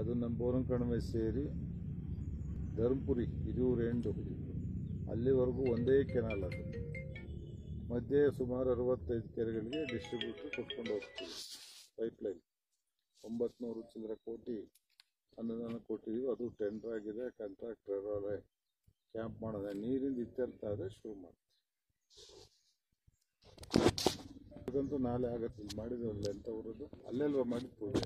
ಅದು ನಮ್ಮ ಬೋರನ್ ಕಣಿವೆ ಸೇರಿ ಧರ್ಮಪುರಿ ಹಿರಿಯೂರು ಎಂಡು ಅಲ್ಲಿವರೆಗೂ ಒಂದೇ ಕೆನಾಲ್ ಅದು ಮಧ್ಯೆ ಸುಮಾರು ಅರವತ್ತೈದು ಕೆರೆಗಳಿಗೆ ಡಿಸ್ಟ್ರಿಬ್ಯೂಟ್ರ್ ಕೊಟ್ಕೊಂಡು ಹೋಗ್ತೀವಿ ಪೈಪ್ಲೈನ್ ಒಂಬತ್ನೂರು ಚಿಲ್ಲರೆ ಕೋಟಿ ಅನುದಾನ ಕೊಟ್ಟಿದ್ದೀವಿ ಅದು ಟೆಂಡರ್ ಆಗಿದೆ ಕಾಂಟ್ರಾಕ್ಟರ್ ಅವರೇ ಕ್ಯಾಂಪ್ ಮಾಡೋದೆ ನೀರಿಂದ ಇತ್ಯರ್ಥ ಆದರೆ ಶುರು ಮಾಡ್ತೀವಿ ಅದಂತೂ ನಾಳೆ ಆಗತ್ತೆ ಇಲ್ಲಿ ಮಾಡಿದ್ವಲ್ಲ ಎಂತ ಊರದ್ದು ಅಲ್ಲೆಲ್ವಾ ಮಾಡಿದ್ದು ಪೂಜೆ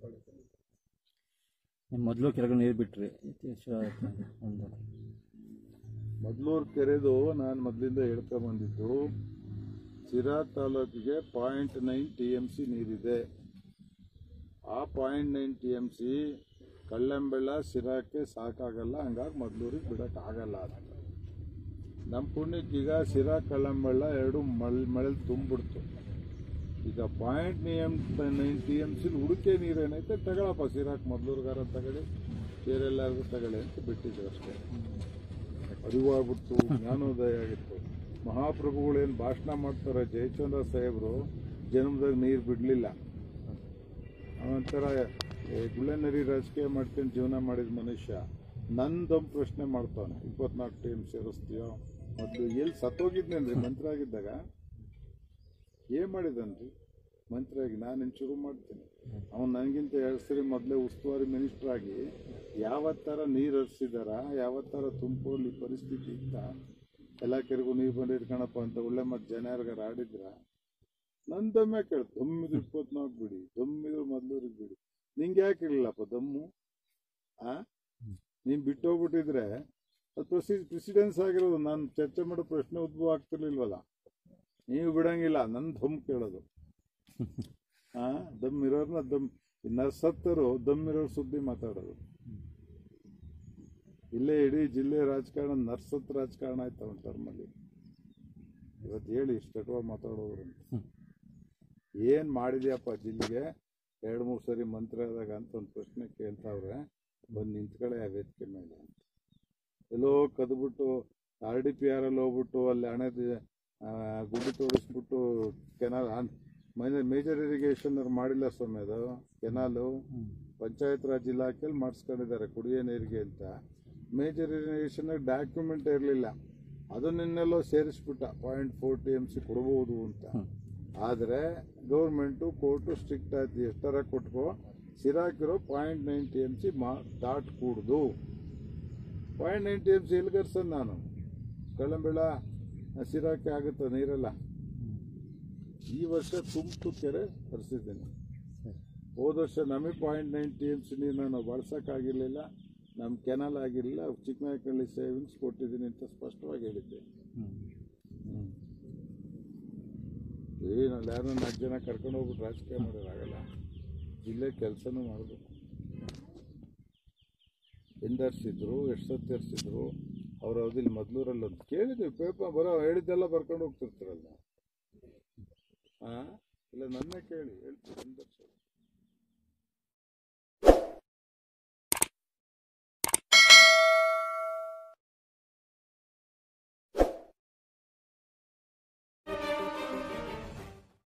ಮೊದಲು ಕೆಳಗೆ ನೀರು ಬಿಟ್ರಿ ಇತ್ತೀಚೆಗೆ ಒಂದು ಮೊದ್ಲೂರು ಕೆರೆದು ನಾನು ಮೊದಲಿಂದ ಹೇಳ್ಕೊಂಬಂದಿದ್ದು ಸಿರಾ ತಾಲೂಕಿಗೆ point nine T M C ನೀರಿದೆ ಆ point nine T M C ಕಳ್ಳಂಬೆಳ ಸಿರಾಕ್ಕೆ ಸಾಕಾಗಲ್ಲ ಹಂಗಾಗಿ ಮೊದ್ಲೂರಿಗೆ ಬಿಡೋಕ್ಕಾಗಲ್ಲ ಅಂತ ನಮ್ಮ ಪುಣ್ಯಕ್ಕೀಗ ಸಿರಾ ಕಳ್ಳಂಬೆಳ ಎರಡು ಮಳೆ ಮಳೆಲಿ ತುಂಬಿಡ್ತು ಈಗ ಪಾಯಿಂಟ್ ನಿಯಮ್ ನೈನ್ ಟಿ ಎಮ್ ಸಿ ಹುಡುಕೆ ನೀರೇನೈತೆ ತಗೊಳಪ್ಪ ಸಿರಾಕ್ ಮೊದ್ಲೂರ್ಗಾರ ತಗೊಳ್ಳಿ ಬೇರೆಲ್ಲಾರ್ಗೂ ತಗೊಳ್ಳಿ ಅಂತ ಬಿಟ್ಟಿದ್ರು ಅಷ್ಟೇ ಅರಿವಾಗ್ಬಿಟ್ಟು ಜ್ಞಾನೋದಯ ಆಗಿತ್ತು ಮಹಾಪ್ರಭುಗಳೇನು ಭಾಷಣ ಮಾಡ್ತಾರೆ ಜಯಚಂದ್ರ ಸಾಹೇಬರು ಜನ್ಮದಾಗ ನೀರು ಬಿಡಲಿಲ್ಲ ಒಂಥರ ಗುಳ್ಳೆನರಿ ರಾಜಕೀಯ ಮಾಡ್ಕೊಂಡು ಜೀವನ ಮಾಡಿದ ಮನುಷ್ಯ ನಂದೊಂದು ಪ್ರಶ್ನೆ ಮಾಡ್ತಾನೆ ಇಪ್ಪತ್ನಾಲ್ಕು ಟೈಮ್ ಸೇರಿಸ್ತೀಯೋ ಮೊದಲು ಎಲ್ಲಿ ಸತ್ತೋಗಿದ್ನೇನ್ರಿ ಮಂತ್ರಿ ಆಗಿದ್ದಾಗ ಏನು ಮಾಡಿದನ್ರಿ ಮಂತ್ರಿ ಆಗಿ ನಾನು ಶುರು ಮಾಡ್ತೀನಿ ಅವನು ನನಗಿಂತ ಎರಡು ಸರಿ ಮೊದಲೇ ಉಸ್ತುವಾರಿ ಮಿನಿಸ್ಟರ್ ಆಗಿ ಯಾವ ಥರ ನೀರು ಹರಿಸಿದಾರ ಯಾವ ಥರ ತುಮಕೂರಲ್ಲಿ ಪರಿಸ್ಥಿತಿ ಇತ್ತ ಎಲ್ಲ ಕೆರೆಗೂ ನೀರು ಬಂದಿದ್ದು ಕಣಪ್ಪ ಅಂತ ಒಳ್ಳೆ ಮತ್ತೆ ಜನ ಯಾರಿಗಾರ ಆಡಿದ್ರ ನನ್ನ ದಮ್ಮೆ ಕೇಳು ದಮ್ಮಿದ್ರು ಇಪ್ಪತ್ನಾಲ್ಕು ಬಿಡಿ ದಮ್ಮಿದ್ರು ಮೊದಲೂರಿಗೆ ಬಿಡಿ ನಿಂಗೆ ಯಾಕೆ ಇರಲಿಲ್ಲಪ್ಪ ದಮ್ಮು ಆ ನೀನು ಬಿಟ್ಟೋಗ್ಬಿಟ್ಟಿದ್ರೆ ಅದು ಪ್ರೊಸಿ ಪ್ರೆಸಿಡೆನ್ಸ್ ಆಗಿರೋದು ನಾನು ಚರ್ಚೆ ಮಾಡೋ ಪ್ರಶ್ನೆ ಉದ್ಭವ ಆಗ್ತಿರ್ಲಿಲ್ವಲ್ಲ ನೀವು ಬಿಡಂಗಿಲ್ಲ ನನ್ನ ದಮ್ ಕೇಳೋದು ಆ ದಮ್ ಇರೋರ್ನ ದಮ್ ನರ್ಸತ್ತರು ದಮ್ ಇರೋರ್ ಸುದ್ದಿ ಮಾತಾಡೋದು ಇಲ್ಲೇ ಇಡೀ ಜಿಲ್ಲೆ ರಾಜಕಾರಣ ನರ್ಸತ್ ರಾಜಕಾರಣ ಆಯ್ತು ಅವನ ಟರ್ಮಲ್ಲಿ ಇವತ್ತು ಹೇಳಿ ಇಷ್ಟಟ್ವ ಮಾತಾಡೋರು ಏನು ಮಾಡಿದ್ಯಪ್ಪ ಜಿಲ್ಲೆಗೆ ಎರಡು ಮೂರು ಸರಿ ಮಂತ್ರಿ ಆದಾಗ ಅಂತ ಒಂದು ಪ್ರಶ್ನೆ ಕೇಳ್ತಾವ್ರೆ ಬಂದು ನಿಂತ್ಕೊಳ್ಳೆ ಆ ವೇದಿಕೆ ಮೇಲೆ ಅಂತ ಎಲ್ಲೋ ಕದ್ಬಿಟ್ಟು ಆರ್ ಡಿ ಪಿ ಆರ್ ಅಲ್ಲಿ ಹೋಗ್ಬಿಟ್ಟು ಅಲ್ಲಿ ಹಣೆ ಗುಡ್ಡು ತೋಡಿಸ್ಬಿಟ್ಟು ಕೆನಾಲ್ ಮೈನರ್ ಮೇಜರ್ ಇರಿಗೇಷನ್ ಅವ್ರು ಮಾಡಿಲ್ಲ ಸ್ವಾಮಿ ಅದು ಕೆನಾಲು ಪಂಚಾಯತ್ ರಾಜ್ ಇಲಾಖೆಯಲ್ಲಿ ಮಾಡಿಸ್ಕೊಂಡಿದ್ದಾರೆ ಕುಡಿಯೋ ನೀರಿಗೆ ಅಂತ ಮೇಜರ್ ಇರಿಗೇಷನ್ ಡಾಕ್ಯುಮೆಂಟ್ ಇರಲಿಲ್ಲ ಅದನ್ನೆಲ್ಲೋ ಸೇರಿಸ್ಬಿಟ್ಟ point four T M C ಕೊಡ್ಬೋದು ಅಂತ ಆದರೆ ಗೌರ್ಮೆಂಟು ಕೋರ್ಟು ಸ್ಟ್ರಿಕ್ಟ್ ಆಯ್ತು ಎಷ್ಟರ ಕೊಟ್ಕೋ ಸಿರಾಕಿರೋ point nine T M C ಮಾ ದಾಟ್ ಕೂಡ್ದು point nine T M C ಎಲ್ಗರ್ಸನ್ ನಾನು ಕಳ್ಳಂಬೆಳ ಸಿರಾಕೆ ಆಗುತ್ತೆ ನೀರೆಲ್ಲ ಈ ವರ್ಷ ತುಂಬಿತು ಕೆರೆ ಹರಿಸಿದ್ದೀನಿ ಹೋದ ವರ್ಷ ನಮಗೆ point nine T M C ನೀರನ್ನ ನಾವು ಬಳಸೋಕ್ಕಾಗಿರಲಿಲ್ಲ ನಮ್ಮ ಕೆನಲ್ ಆಗಿರಲಿಲ್ಲ ಚಿಕ್ಕನಾಯಕಳ್ಳಿ ಸೇವಿಂಗ್ಸ್ ಕೊಟ್ಟಿದ್ದೀನಿ ಅಂತ ಸ್ಪಷ್ಟವಾಗಿ ಹೇಳಿದ್ದೆ ಏನು ಅಲ್ಲಿ ಯಾರೋ ನಾಲ್ಕು ಜನ ಕರ್ಕೊಂಡು ಹೋಗ್ಬಿಟ್ಟು ರಾಜಕೀಯ ಮಾಡೋದಾಗಲ್ಲ ಜಿಲ್ಲೆ ಕೆಲಸನೂ ಮಾಡಬೇಕು ಎಂದರ್ಸಿದ್ರು ಎಷ್ಟು ಸತಿ ಹರಿಸಿದ್ರು ಅವ್ರ ಅವಧಿಲಿ ಮೊದಲೂರಲ್ಲಿ ಒಂದು ಕೇಳಿದ್ವಿ ಪೇಪರ್ ಬರೋ ಹೇಳಿದ್ದೆಲ್ಲ ಬರ್ಕೊಂಡು ಹೋಗ್ತಿರ್ತಾರಲ್ಲ ಹಾಂ ಇಲ್ಲ ನನ್ನೇ ಕೇಳಿ ಹೇಳ್ತೀನಿ ಎಂದರ್ಸಿ